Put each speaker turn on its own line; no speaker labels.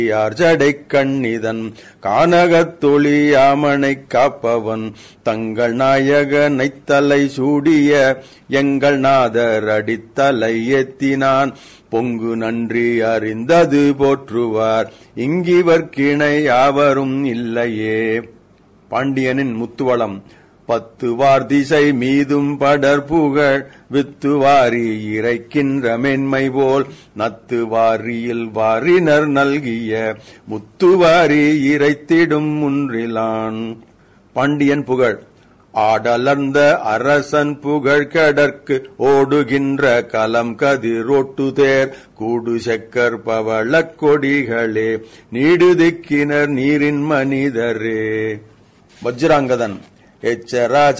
யார் ஜடை கண்ணிதன் கானகத்தொழியாமனைக் காப்பவன் தங்கள் நாயகனைத் தலை சூடிய எங்கள் நாதர் அடித்தலை ஏத்தினான் பொங்கு நன்றி அறிந்தது போற்றுவார் இங்கிவர்க்கிணை யாவரும் இல்லையே பாண்டியனின் முத்துவளம் பத்து வார் திசை மீதும் படர் புகழ் வித்து வாரி இறைக்கின்ற மென்மை போல் நத்து வாரியில் வாரினர் நல்கிய முத்து வாரி இறைத்திடும் முன்றிலான் பாண்டியன் புகழ் ஆடலர்ந்த அரசன் புகழ் கடற்கு ஓடுகின்ற கலம் கதிரோட்டுதேர் கூடு செக்கர் பவளக் கொடிகளே நீடுதிக்கினர் நீரின் மனிதரே வஜ்ராங்கதன் எச்சராஜ